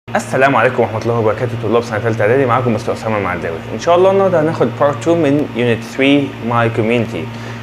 السلام عليكم ورحمة الله وبركاته طلاب سنة ثالثة إعدادي معاكم مستر أسامة المعداوي إن شاء الله النهاردة هناخد بارت 2 من يونت 3 ماي كوميونتي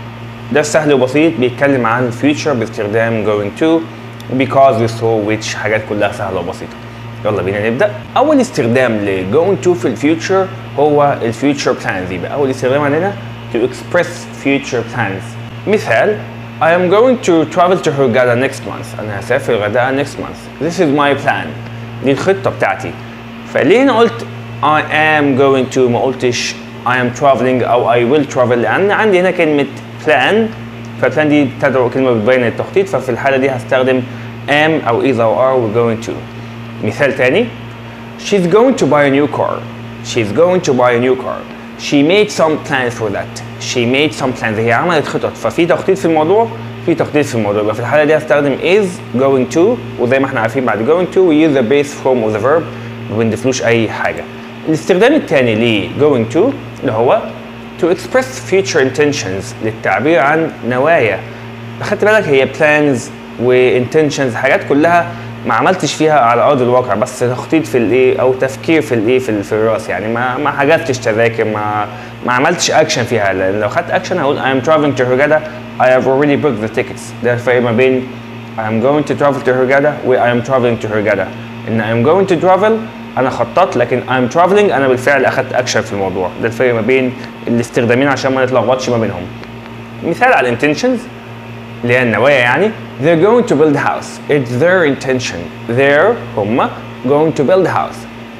ده سهل وبسيط بيتكلم عن future باستخدام going to because we saw which حاجات كلها سهلة وبسيطة يلا بينا نبدأ أول استخدام ل going to في الفيوتشر هو الفيوتشر plans يبقى أول استخدام عندنا to express future plans مثال I am going to travel to Hurghada next month أنا هسافر الغردقة next month This is my plan دي الخطة بتاعتي فليه أنا قلت I am going to ما قلتش I am traveling أو I will travel لأن عندي هنا كلمة plan فالبلان دي تدعو كلمة بتبين التخطيط ففي الحالة دي هستخدم am أو is أو are we're going to مثال تاني She's going to buy a new car She's going to buy a new car She made some plans for that She made some plans هي عملت خطط ففي تخطيط في الموضوع في تخطيط في الموضوع يبقى في الحالة دي هستخدم is going to وزي ما احنا عارفين بعد going to we use the base form of the verb ما بنضيفلوش أي حاجة الاستخدام الثاني ل going to اللي هو to express future intentions للتعبير عن نوايا خدت بالك هي plans وintentions حاجات كلها ما عملتش فيها على ارض الواقع بس تخطيط في الايه او تفكير في الايه في, في الراس يعني ما ما حجزتش تذاكر ما ما عملتش اكشن فيها لان لو خدت اكشن هقول I am traveling to Hurghada I have already booked the tickets ده الفرق ما بين I am going to travel to Hurghada و I am traveling to Hurghada ان I am going to travel انا خططت لكن I am traveling انا بالفعل اخدت اكشن في الموضوع ده الفرق ما بين الاستخدامين عشان ما نتلخبطش ما بينهم مثال على الانتنشنز اللي هي النوايا يعني they're going to build a house it's their intention they're هم going to build a house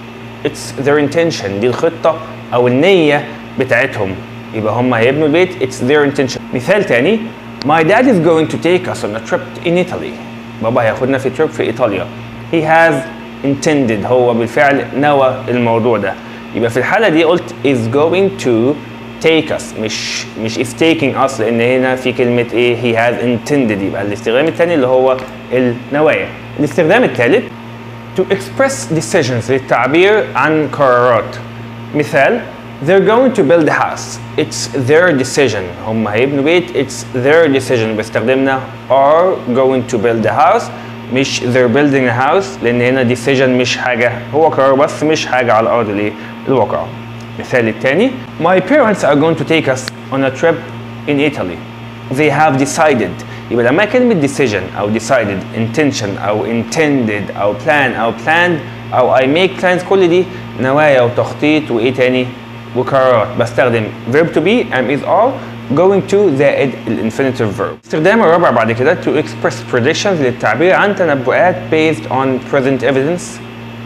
it's their intention دي الخطة أو النية بتاعتهم يبقى هم هيبنوا البيت it's their intention مثال تاني my dad is going to take us on a trip in Italy بابا هياخدنا في تريب في إيطاليا he has intended هو بالفعل نوى الموضوع ده يبقى في الحالة دي قلت is going to take us مش مش is taking us لان هنا في كلمه ايه he has intended يبقى الاستخدام الثاني اللي هو النوايا الاستخدام الثالث to express decisions للتعبير عن قرارات مثال they're going to build a house it's their decision هم هيبنوا بيت it's their decision باستخدامنا are going to build a house مش they're building a house لان هنا decision مش حاجه هو قرار بس مش حاجه على ارض الايه الواقع مثال الثاني My parents are going to take us on a trip in Italy They have decided يبقى لما كلمة decision أو decided intention أو intended أو plan أو planned أو I make plans كل دي نوايا وتخطيط وإيه تاني وقرارات بستخدم verb to be am is are going to زائد الانفينيتيف verb استخدام الرابع بعد كده to express predictions للتعبير عن تنبؤات based on present evidence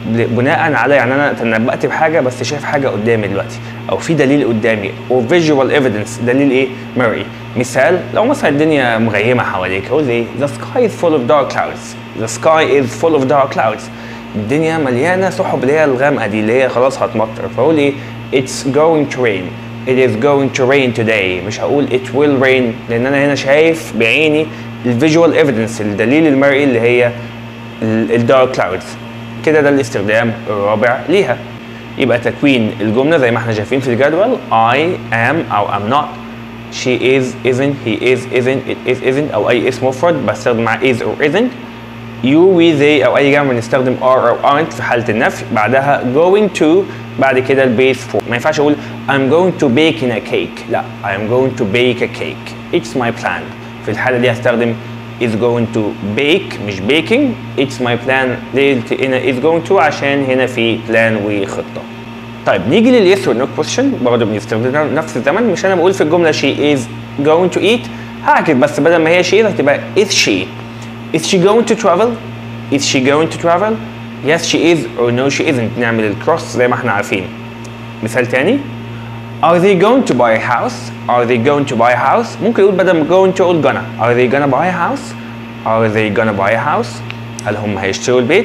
بناء على يعني انا تنبأت بحاجه بس شايف حاجه قدامي دلوقتي او في دليل قدامي او فيجوال ايفيدنس دليل ايه مرئي مثال لو مثلا الدنيا مغيمه حواليك اقول ايه the sky is full of dark clouds the sky is full of dark clouds الدنيا مليانه سحب اللي هي الغامقه دي اللي هي خلاص هتمطر فاقول ايه it's going to rain it is going to rain today مش هقول it will rain لان انا هنا شايف بعيني الفيجوال ايفيدنس الدليل المرئي اللي هي الدارك كلاودز كده ده الاستخدام الرابع ليها يبقى تكوين الجملة زي ما احنا شايفين في الجدول I am أو I'm not she is isn't he is isn't it is isn't أو أي اسم مفرد بستخدم مع is or isn't you we they أو أي جمع بنستخدم are أو aren't في حالة النفي بعدها going to بعد كده البيس فور ما ينفعش أقول I'm going to bake in a cake لا I'm going to bake a cake it's my plan في الحالة دي هستخدم is going to bake مش baking it's my plan ليه هنا is going to عشان هنا في plan وخطة طيب نيجي لليس والنو كويشن برضه بنستخدم نفس الزمن مش انا بقول في الجملة she is going to eat هعكس بس بدل ما هي she هتبقى is she is she going to travel is she going to travel yes she is or no she isn't نعمل الكروس زي ما احنا عارفين مثال تاني Are they going to buy a house? Are they going to buy a house? ممكن يقول بدل ما going to يقول gonna. Are they gonna buy a house? Are they gonna buy a house? هل هم هيشتروا البيت؟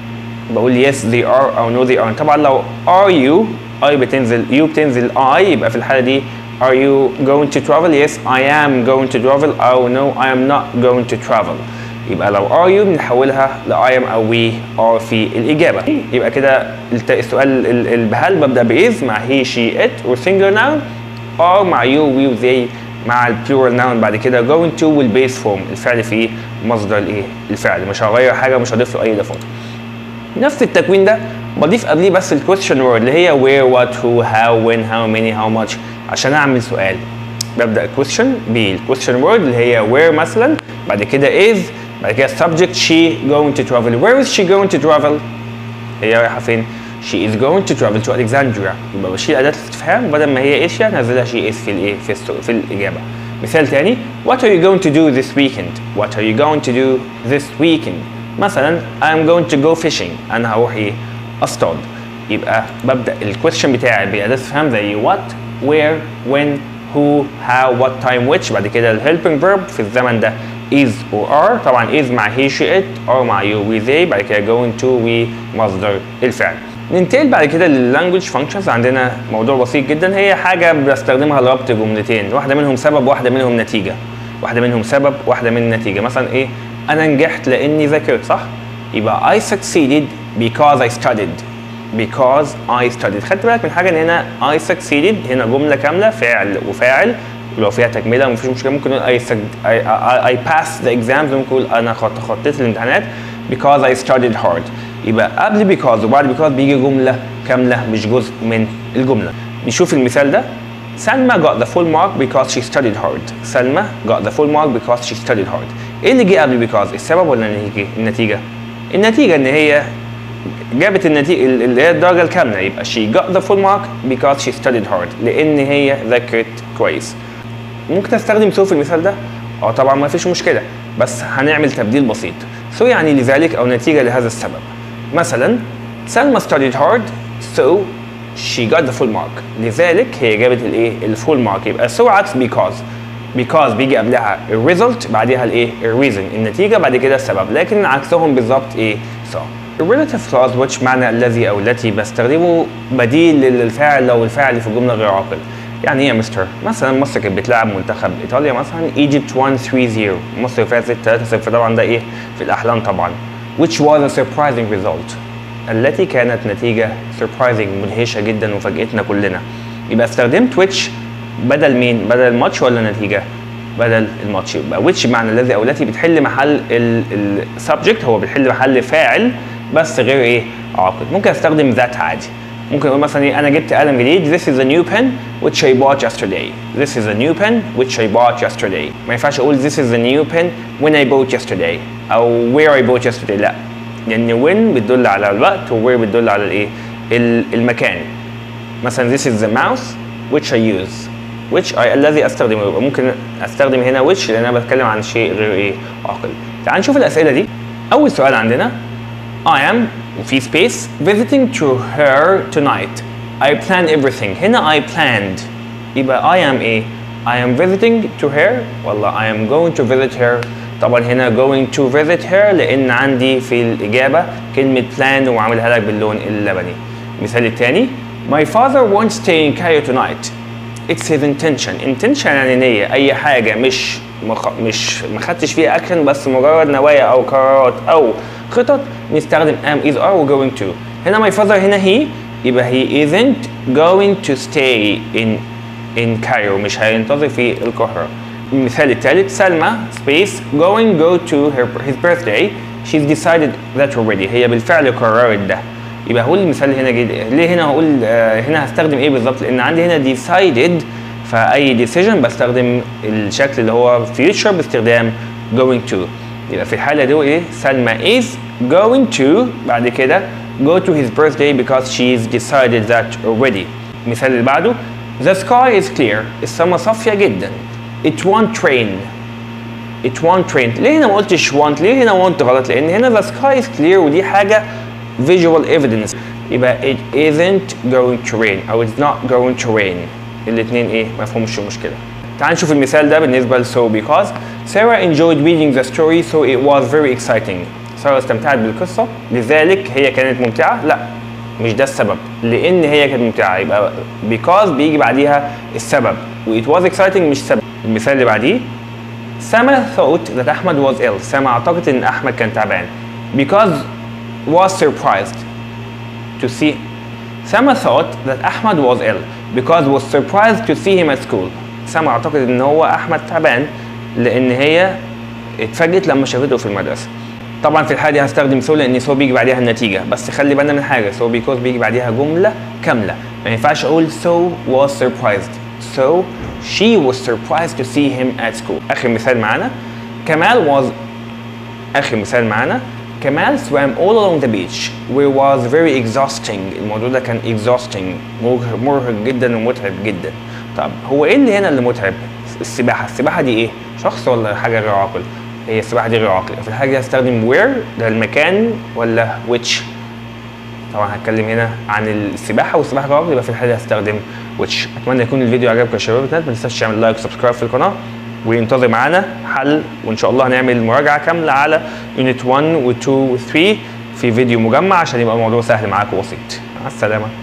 بقول yes they are أو no they aren't. طبعا لو are you I بتنزل you بتنزل I يبقى في الحالة دي Are you going to travel? Yes I am going to travel أو no I am not going to travel. يبقى لو are you بنحولها ل I am أو we are في الإجابة يبقى كده السؤال البهل ببدأ بإذ مع he she it و singular noun are مع you we و they مع البلورال ناون بعد كده going to والبيس فورم الفعل فيه مصدر الايه الفعل مش هغير حاجه مش هضيف له اي اضافات نفس التكوين ده بضيف قبليه بس الكويستشن وورد اللي هي where what who how when how many how much عشان اعمل سؤال ببدا question بالكويستشن وورد اللي هي where مثلا بعد كده is بعد كده subject she going to travel where is she going to travel هي رايحه فين she is going to travel to Alexandria يبقى بشيل اداه الاستفهام بدل ما هي ايشيا نزلها she is في الايه في, السو- في الاجابه مثال تاني what are you going to do this weekend what are you going to do this weekend مثلا I'm going to go fishing انا هروح ايه اصطاد يبقى ببدا الكويستشن بتاعي باداه استفهام زي what where when who how what time which بعد كده الهيلبنج فيرب في الزمن ده is or are طبعا is مع he she it or مع you we they بعد كده going to ومصدر الفعل ننتقل بعد كده لللانجوج فانكشنز عندنا موضوع بسيط جدا هي حاجه بستخدمها لربط جملتين واحده منهم سبب واحده منهم نتيجه واحده منهم سبب واحده من نتيجه مثلا ايه انا نجحت لاني ذاكرت صح يبقى I succeeded because I studied because I studied خدت بالك من حاجه ان هنا I succeeded هنا جمله كامله فعل وفاعل ولو فيها تكمله مفيش مشكله ممكن نقول I, suc- I, I, I passed the exams ممكن نقول انا خط- خطيت الامتحانات because I studied hard يبقى قبل because وبعد because بيجي جمله كامله مش جزء من الجمله نشوف المثال ده سلمى got the full mark because she studied hard سلمى got the full mark because she studied hard ايه اللي جه قبل because السبب ولا النتيجه النتيجه النتيجه ان هي جابت النتيجه اللي هي الدرجه الكامله يبقى she got the full mark because she studied hard لان هي ذاكرت كويس ممكن استخدم سو في المثال ده اه طبعا ما فيش مشكله بس هنعمل تبديل بسيط سو يعني لذلك او نتيجه لهذا السبب مثلا سلمى studied hard so she got the full mark لذلك هي جابت الايه الفول مارك يبقى so عكس because because بيجي قبلها الريزلت بعدها الايه الريزن النتيجه بعد كده السبب لكن عكسهم بالظبط ايه so الريلاتيف كلاوز which معنى الذي او التي بستخدمه بديل للفاعل لو الفاعل في جمله غير عاقل يعني ايه يا مستر مثلا مصر كانت بتلعب منتخب ايطاليا مثلا ايجيبت 1 3 0 مصر فازت 3 0 طبعا ده ايه في الاحلام طبعا which was a surprising result التي كانت نتيجه surprising مدهشه جدا وفاجئتنا كلنا يبقى استخدمت which بدل مين بدل الماتش ولا نتيجه بدل الماتش يبقى which بمعنى الذي او التي بتحل محل السبجكت هو بتحل محل فاعل بس غير ايه عاقل ممكن استخدم ذات عادي ممكن اقول مثلا ايه انا جبت قلم جديد this is a new pen which I bought yesterday this is a new pen which I bought yesterday ما ينفعش اقول this is a new pen when I bought yesterday او where I bought yesterday لا لان when بتدل على الوقت و where بتدل على الايه ال- المكان مثلا this is the mouse which I use which I الذي استخدمه يبقى ممكن استخدم هنا which لان انا بتكلم عن شيء غير ايه عاقل تعال نشوف الاسئله دي اول سؤال عندنا I am وفي space visiting to her tonight I planned everything هنا I planned يبقى I am ايه I am visiting to her والله I am going to visit her طبعا هنا going to visit her لان عندي في الاجابه كلمه planned وعاملها لك باللون اللبني المثال الثاني My father won't stay in Cairo tonight It's his intention intention يعني نية أي حاجة مش مخ... مش ما خدتش فيها أكشن بس مجرد نوايا أو قرارات أو خطط نستخدم am is are و going to هنا my father هنا he يبقى he isn't going to stay in in Cairo مش هينتظر في القاهرة المثال الثالث سلمى space going go to her his birthday she's decided that already هي بالفعل قررت ده يبقى هقول المثال هنا جد... ليه هنا هقول آه هنا هستخدم ايه بالظبط لان عندي هنا decided فاي decision بستخدم الشكل اللي هو future باستخدام going to يبقى في الحاله دي ايه سلمى is going to بعد كده go to his birthday because she's decided that already المثال اللي بعده the sky is clear السماء صافيه جدا it won't rain it won't rain ليه هنا ما قلتش want ليه هنا want غلط لان هنا the sky is clear ودي حاجه visual evidence يبقى it isn't going to rain او it's not going to rain الاثنين ايه ما فيهمش مشكله تعال نشوف المثال ده بالنسبه ل so because Sarah enjoyed reading the story so it was very exciting سارة استمتعت بالقصة لذلك هي كانت ممتعة لا مش ده السبب لان هي كانت ممتعة يبقى because بيجي بعديها السبب و it was exciting مش سبب المثال اللي بعديه سما thought that أحمد was ill سما اعتقد ان احمد كان تعبان because was surprised to see Sama thought that Ahmad was ill because was surprised to see him at school. سما اعتقد ان هو احمد تعبان لان هي اتفاجئت لما شافته في المدرسه. طبعا في الحاله دي هستخدم سو لان سو بيجي بعديها النتيجه بس خلي بالنا من حاجه سو بيكوز بيجي بعديها جمله كامله ما ينفعش اقول so was surprised so she was surprised to see him at school اخر مثال معانا كمال was اخر مثال معانا كمال swam all along the beach which was very exhausting الموضوع ده كان exhausting مرهق مرهق جدا ومتعب جدا طب هو ايه اللي هنا اللي متعب السباحه السباحه دي ايه شخص ولا حاجه غير عاقل هي السباحه دي غير عاقله في الحاجه دي هستخدم where ده المكان ولا which طبعا هتكلم هنا عن السباحه والسباحه غير عاقله يبقى في الحاله دي هستخدم which اتمنى يكون الفيديو عجبكم يا شباب وبنات ما تنساش تعمل لايك وسبسكرايب في القناه وينتظر معانا حل وان شاء الله هنعمل مراجعه كامله على يونت 1 و 2 و 3 في فيديو مجمع عشان يبقى الموضوع سهل معاكم وبسيط مع السلامه